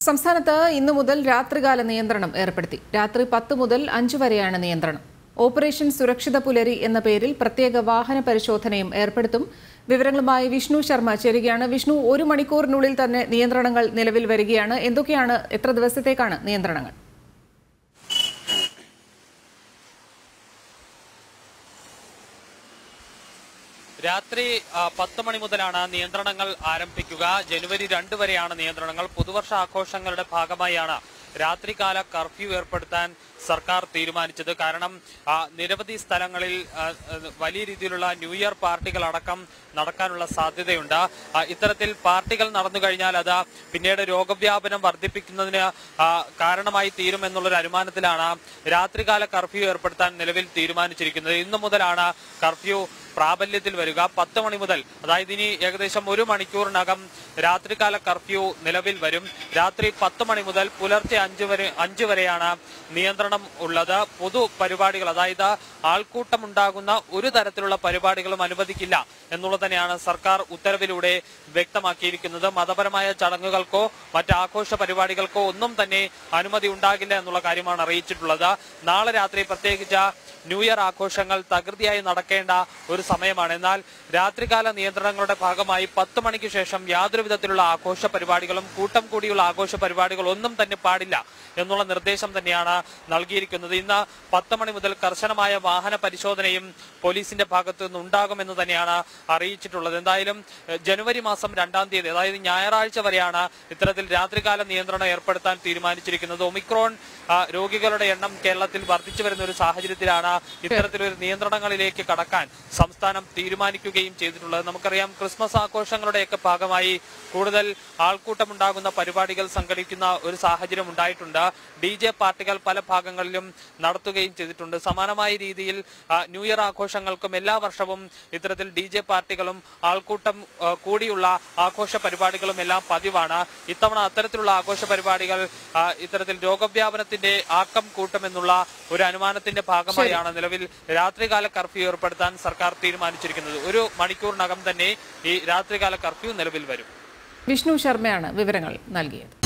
സംസ്ഥാനത്ത് ഇന്നു മുതൽ രാത്രികാല നിയന്ത്രണം ഏർപ്പെടുത്തി രാത്രി പത്ത് മുതൽ അഞ്ച് വരെയാണ് നിയന്ത്രണം ഓപ്പറേഷൻ സുരക്ഷിത പുലരി എന്ന പേരിൽ പ്രത്യേക വാഹന പരിശോധനയും ഏർപ്പെടുത്തും വിവരങ്ങളുമായി വിഷ്ണു ശർമ്മ ചേരുകയാണ് വിഷ്ണു ഒരു മണിക്കൂറിനുള്ളിൽ തന്നെ നിയന്ത്രണങ്ങൾ നിലവിൽ വരികയാണ് എന്തൊക്കെയാണ് എത്ര ദിവസത്തേക്കാണ് നിയന്ത്രണങ്ങൾ രാത്രി ആ, പത്ത് മണി മുതലാണ് നിയന്ത്രണങ്ങൾ ആരംഭിക്കുക ജനുവരി രണ്ട് വരെയാണ് നിയന്ത്രണങ്ങൾ പുതുവർഷ ആഘോഷങ്ങളുടെ ഭാഗമായാണ് രാത്രികാല കർഫ്യൂ ഏർപ്പെടുത്താൻ സർക്കാർ തീരുമാനിച്ചത് കാരണം ആ, നിരവധി സ്ഥലങ്ങളിൽ ആ, ആ, വലിയ രീതിയിലുള്ള ന്യൂ ഇയർ പാർട്ടികൾ അടക്കം നടക്കാനുള്ള സാധ്യതയുണ്ട് ആ, ഇത്തരത്തിൽ പാർട്ടികൾ നടന്നു കഴിഞ്ഞാൽ അത് പിന്നീട് രോഗവ്യാപനം വർദ്ധിപ്പിക്കുന്നതിന് ആ, കാരണമായി തീരുമെന്നുള്ളൊരു അനുമാനത്തിലാണ് രാത്രികാല കർഫ്യൂ ഏർപ്പെടുത്താൻ നിലവിൽ തീരുമാനിച്ചിരിക്കുന്നത് ഇന്നു മുതലാണ് കർഫ്യൂ പ്രാബല്യത്തിൽ വരിക പത്ത് മണി മുതൽ അതായത് ഇനി ഏകദേശം ഒരു മണിക്കൂറിനകം രാത്രികാല കർഫ്യൂ നിലവിൽ വരും രാത്രി പത്ത് മണി മുതൽ പുലർച്ചെ അഞ്ച് വരെ അഞ്ച് വരെയാണ് നിയന്ത്രണം ഉള്ളത് പൊതു പരിപാടികൾ അതായത് ആൾക്കൂട്ടം ഉണ്ടാകുന്ന ഒരു തരത്തിലുള്ള പരിപാടികളും അനുവദിക്കില്ല എന്നുള്ളത് തന്നെയാണ് സർക്കാർ ഉത്തരവിലൂടെ വ്യക്തമാക്കിയിരിക്കുന്നത് മതപരമായ ചടങ്ങുകൾക്കോ മറ്റ് ആഘോഷ പരിപാടികൾക്കോ ഒന്നും തന്നെ അനുമതി ഉണ്ടാകില്ല എന്നുള്ള കാര്യമാണ് അറിയിച്ചിട്ടുള്ളത് നാളെ രാത്രി പ്രത്യേകിച്ച് ന്യൂ ഇയർ ആഘോഷങ്ങൾ തകൃതിയായി നടക്കേണ്ട ഒരു സമയമാണ് എന്നാൽ രാത്രികാല നിയന്ത്രണങ്ങളുടെ ഭാഗമായി പത്ത് മണിക്ക് ശേഷം യാതൊരു വിധത്തിലുള്ള ആഘോഷ പരിപാടികളും കൂട്ടം കൂടിയുള്ള ആഘോഷ പരിപാടികൾ ഒന്നും തന്നെ പാടില്ല എന്നുള്ള നിർദ്ദേശം തന്നെയാണ് നൽകിയിരിക്കുന്നത് ഇന്ന് പത്ത് മണി മുതൽ കർശനമായ വാഹന പരിശോധനയും പോലീസിന്റെ ഭാഗത്തു നിന്ന് ഉണ്ടാകുമെന്ന് തന്നെയാണ് അറിയിച്ചിട്ടുള്ളത് എന്തായാലും എഹ്, ജനുവരി മാസം രണ്ടാം തീയതി അതായത് ഞായറാഴ്ച വരെയാണ് ഇത്തരത്തിൽ രാത്രികാല നിയന്ത്രണം ഏർപ്പെടുത്താൻ തീരുമാനിച്ചിരിക്കുന്നത് ഒമിക്രോൺ ആ, രോഗികളുടെ എണ്ണം കേരളത്തിൽ വർദ്ധിച്ചു വരുന്ന ഒരു സാഹചര്യത്തിലാണ് ഇത്തരത്തിലൊരു നിയന്ത്രണങ്ങളിലേക്ക് കടക്കാൻ സംസ്ഥാനം തീരുമാനിക്കുകയും ചെയ്തിട്ടുള്ളത് നമുക്കറിയാം ക്രിസ്മസ് ആഘോഷങ്ങളുടെയൊക്കെ ഭാഗമായി കൂടുതൽ ആൾക്കൂട്ടമുണ്ടാകുന്ന പരിപാടികൾ സംഘടിക്കുന്ന ഒരു സാഹചര്യം ഉണ്ടായിട്ടുണ്ട് ഡി ജെ പാർട്ടികൾ പല ഭാഗങ്ങളിലും നടത്തുകയും ചെയ്തിട്ടുണ്ട് സമാനമായ രീതിയിൽ ആ, ന്യൂ ഇയർ ആഘോഷങ്ങൾക്കും എല്ലാ വർഷവും ഇത്തരത്തിൽ ഡി ജെ പാർട്ടികളും ആൾക്കൂട്ടം ആ, കൂടിയുള്ള ആഘോഷ പരിപാടികളും എല്ലാം പതിവാണ് ഇത്തവണ അത്തരത്തിലുള്ള ആഘോഷ പരിപാടികൾ ആ, ഇത്തരത്തിൽ രോഗവ്യാപനത്തിന്റെ ആക്കം കൂട്ടുമെന്നുള്ള ഒരു അനുമാനത്തിന്റെ ഭാഗമായാണ് നിലവിൽ രാത്രികാല കർഫ്യൂ ഏർപ്പെടുത്താൻ സർക്കാർ തീരുമാനിച്ചിരിക്കുന്നത് ഒരു മണിക്കൂറിനകം തന്നെ ഈ രാത്രികാല കർഫ്യൂ നിലവിൽ വരും വിഷ്ണു ശർമ്മയാണ് വിവരങ്ങൾ നൽകിയത്